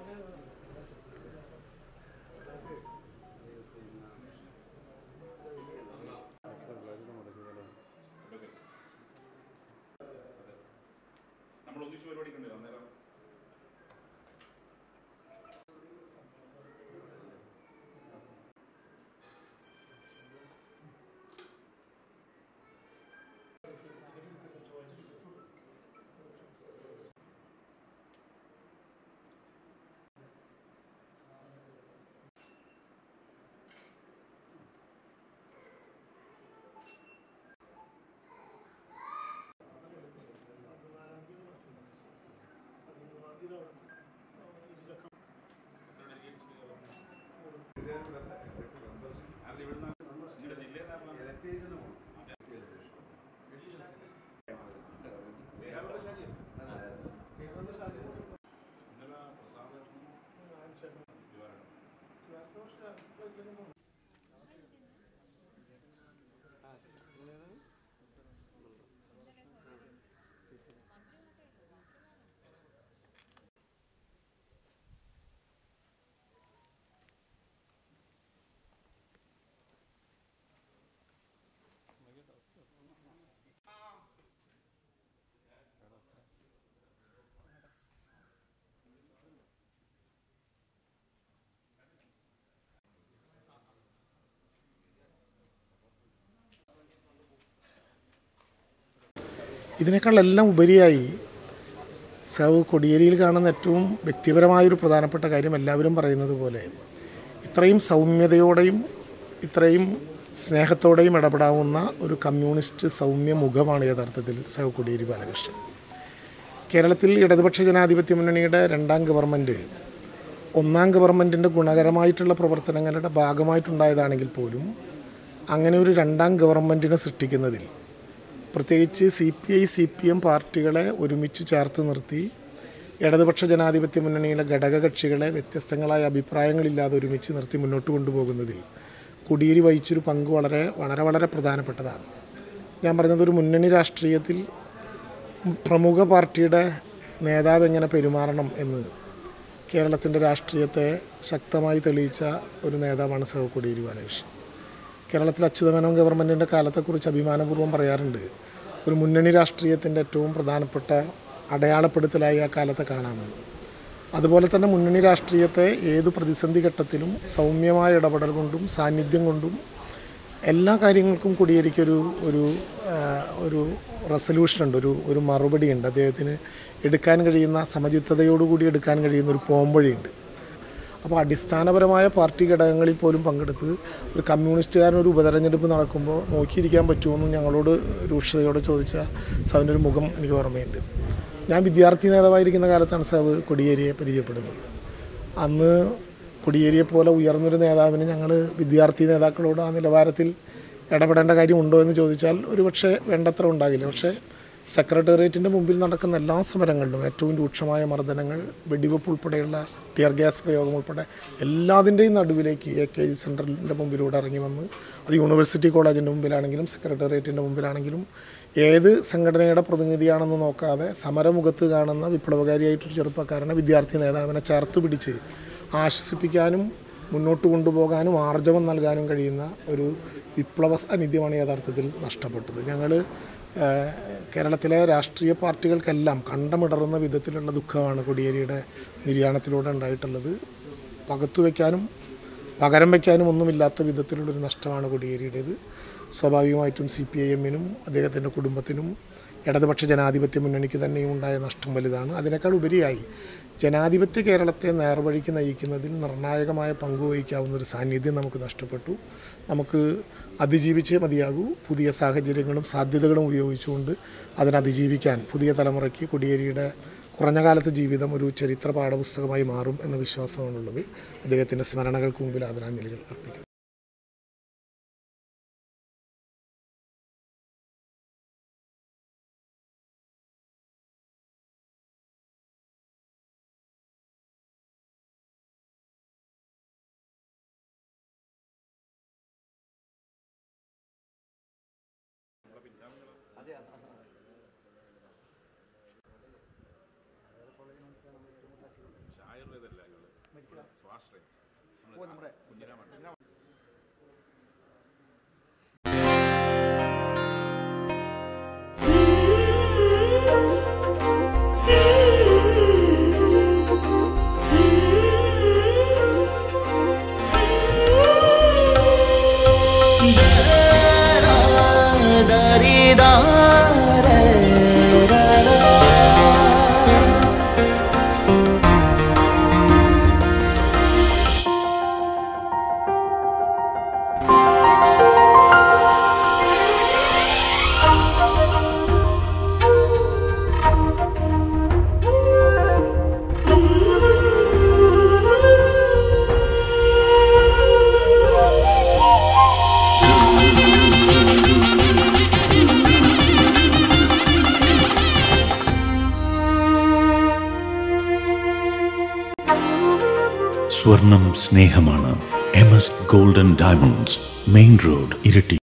നമ്മൾ ഒന്നിച്ച് പരിപാടി കണ്ടില്ല അന്നേരം ആരുടെ ഇവിടുന്ന് നിങ്ങളുടെ ജില്ലയിൽ ഇന്നലെ പ്രസാദ് ഇതിനേക്കാളെല്ലാം ഉപരിയായി സവ് കൊടിയേരിയിൽ കാണുന്ന ഏറ്റവും വ്യക്തിപരമായൊരു പ്രധാനപ്പെട്ട കാര്യം എല്ലാവരും പറയുന്നത് പോലെ ഇത്രയും സൗമ്യതയോടെയും ഇത്രയും സ്നേഹത്തോടെയും ഇടപെടാവുന്ന ഒരു കമ്മ്യൂണിസ്റ്റ് സൗമ്യ മുഖമാണ് യഥാർത്ഥത്തിൽ സവ് കൊടിയേരി ബാലകൃഷ്ണൻ കേരളത്തിൽ ഇടതുപക്ഷ ജനാധിപത്യ മുന്നണിയുടെ രണ്ടാം ഗവൺമെൻറ് ഒന്നാം ഗവൺമെൻറ്റിൻ്റെ ഗുണകരമായിട്ടുള്ള പ്രവർത്തനങ്ങളുടെ ഭാഗമായിട്ടുണ്ടായതാണെങ്കിൽ പോലും അങ്ങനെ ഒരു രണ്ടാം ഗവൺമെൻറ്റിനെ സൃഷ്ടിക്കുന്നതിൽ പ്രത്യേകിച്ച് C P I C P M പാർട്ടികളെ ഒരുമിച്ച് ചേർത്ത് നിർത്തി ഇടതുപക്ഷ ജനാധിപത്യ മുന്നണിയിലെ ഘടകകക്ഷികളെ വ്യത്യസ്തങ്ങളായ അഭിപ്രായങ്ങളില്ലാതെ ഒരുമിച്ച് നിർത്തി മുന്നോട്ട് കൊണ്ടുപോകുന്നതിൽ കുടിയേരി വഹിച്ചൊരു പങ്ക് വളരെ വളരെ വളരെ പ്രധാനപ്പെട്ടതാണ് ഞാൻ പറഞ്ഞത് ഒരു മുന്നണി രാഷ്ട്രീയത്തിൽ പ്രമുഖ പാർട്ടിയുടെ നേതാവ് എങ്ങനെ പെരുമാറണം എന്ന് കേരളത്തിൻ്റെ രാഷ്ട്രീയത്തെ ശക്തമായി തെളിയിച്ച ഒരു നേതാവാണ് സഹ കൊടിയേരി ബാലകൃഷ്ണൻ കേരളത്തിൽ അച്യുതമേനോൻ ഗവൺമെൻറ്റിൻ്റെ കാലത്തെക്കുറിച്ച് അഭിമാനപൂർവ്വം പറയാറുണ്ട് ഒരു മുന്നണി രാഷ്ട്രീയത്തിൻ്റെ ഏറ്റവും പ്രധാനപ്പെട്ട അടയാളപ്പെടുത്തലായി ആ കാലത്തെ കാണാമെന്ന് അതുപോലെ തന്നെ മുന്നണി രാഷ്ട്രീയത്തെ ഏത് പ്രതിസന്ധി ഘട്ടത്തിലും സൗമ്യമായ ഇടപെടൽ കൊണ്ടും സാന്നിധ്യം കൊണ്ടും എല്ലാ കാര്യങ്ങൾക്കും കൊടിയേരിക്കൊരു ഒരു ആ, ഒരു റെസൊല്യൂഷൻ ഉണ്ട് ഒരു ഒരു മറുപടി ഉണ്ട് അദ്ദേഹത്തിന് എടുക്കാൻ കഴിയുന്ന സമചിത്തതയോടുകൂടി എടുക്കാൻ കഴിയുന്ന ഒരു പോംവഴിയുണ്ട് അപ്പോൾ അടിസ്ഥാനപരമായ പാർട്ടി ഘടകങ്ങളിൽ പോലും പങ്കെടുത്ത് ഒരു കമ്മ്യൂണിസ്റ്റുകാരൻ ഒരു ഉപതെരഞ്ഞെടുപ്പ് നടക്കുമ്പോൾ നോക്കിയിരിക്കാൻ പറ്റുമെന്ന് ഞങ്ങളോട് രൂക്ഷതയോടെ ചോദിച്ച സവിൻ്റെ ഒരു മുഖം എനിക്ക് ഓർമ്മയുണ്ട് ഞാൻ വിദ്യാർത്ഥി നേതാവായിരിക്കുന്ന കാലത്താണ് സവ് കൊടിയേരിയെ പരിചയപ്പെടുന്നത് അന്ന് കൊടിയേരിയെ പോലെ ഉയർന്നൊരു നേതാവിന് ഞങ്ങൾ വിദ്യാർത്ഥി നേതാക്കളോട് ആ നിലവാരത്തിൽ ഇടപെടേണ്ട കാര്യമുണ്ടോ എന്ന് ചോദിച്ചാൽ ഒരുപക്ഷെ വേണ്ടത്ര ഉണ്ടാകില്ല പക്ഷേ സെക്രട്ടേറിയറ്റിൻ്റെ മുമ്പിൽ നടക്കുന്ന എല്ലാ സമരങ്ങളിലും ഏറ്റവും രൂക്ഷമായ മർദ്ദനങ്ങൾ വെടിവെപ്പ് ഉൾപ്പെടെയുള്ള ടിയർ ഗ്യാസ് പ്രയോഗം ഉൾപ്പെടെ എല്ലാതിൻ്റെയും നടുവിലേക്ക് എ കെ ജി സെൻറ്ററിൻ്റെ മുമ്പിലൂടെ ഇറങ്ങി വന്ന് അത് യൂണിവേഴ്സിറ്റി കോളേജിൻ്റെ മുമ്പിലാണെങ്കിലും സെക്രട്ടേറിയറ്റിൻ്റെ മുമ്പിലാണെങ്കിലും ഏത് സംഘടനയുടെ പ്രതിനിധിയാണെന്ന് നോക്കാതെ സമരമുഖത്ത് കാണുന്ന വിപ്ലവകാരിയായിട്ടൊരു ചെറുപ്പക്കാരനെ വിദ്യാർത്ഥി നേതാവിനെ ചേർത്ത് പിടിച്ച് ആശ്വസിപ്പിക്കാനും മുന്നോട്ട് കൊണ്ടുപോകാനും ആർജവം നൽകാനും കഴിയുന്ന ഒരു വിപ്ലവ സാന്നിധ്യമാണ് യഥാർത്ഥത്തിൽ നഷ്ടപ്പെട്ടത് ഞങ്ങൾ കേരളത്തിലെ രാഷ്ട്രീയ പാർട്ടികൾക്കെല്ലാം കണ്ടമിടറുന്ന വിധത്തിലുള്ള ദുഃഖമാണ് കൊടിയേരിയുടെ നിര്യാണത്തിലൂടെ ഉണ്ടായിട്ടുള്ളത് പകത്തു വയ്ക്കാനും പകരം വയ്ക്കാനും ഒന്നുമില്ലാത്ത വിധത്തിലുള്ളൊരു നഷ്ടമാണ് കൊടിയേരിയുടേത് സ്വാഭാവികമായിട്ടും സി പി ഐ എമ്മിനും അദ്ദേഹത്തിൻ്റെ കുടുംബത്തിനും ഇടതുപക്ഷ ജനാധിപത്യ മുന്നണിക്ക് തന്നെയും ഉണ്ടായ നഷ്ടം വലുതാണ് അതിനേക്കാൾ ഉപരിയായി ജനാധിപത്യ കേരളത്തെ നേർവഴിക്ക് നയിക്കുന്നതിൽ നിർണായകമായ പങ്ക് വഹിക്കാവുന്ന ഒരു സാന്നിധ്യം നമുക്ക് നഷ്ടപ്പെട്ടു നമുക്ക് അതിജീവിച്ചേ മതിയാകൂ പുതിയ സാഹചര്യങ്ങളും സാധ്യതകളും ഉപയോഗിച്ചുകൊണ്ട് അതിനെ അതിജീവിക്കാൻ പുതിയ തലമുറയ്ക്ക് കൊടിയേരിയുടെ കുറഞ്ഞ കാലത്തെ ജീവിതം ഒരു ചരിത്ര പാഠപുസ്തകമായി മാറും എന്ന വിശ്വാസമാണുള്ളത് അദ്ദേഹത്തിൻ്റെ സ്മരണകൾക്ക് മുമ്പിൽ ആദരാഞ്ജലികൾ അർപ്പിക്കുന്നു ആയുർവേദമല്ല സ്വാശ്രയം ഓ നമ്മുടെ സ്വർണം സ്നേഹമാണ് M S golden diamonds main road ഇരട്ടി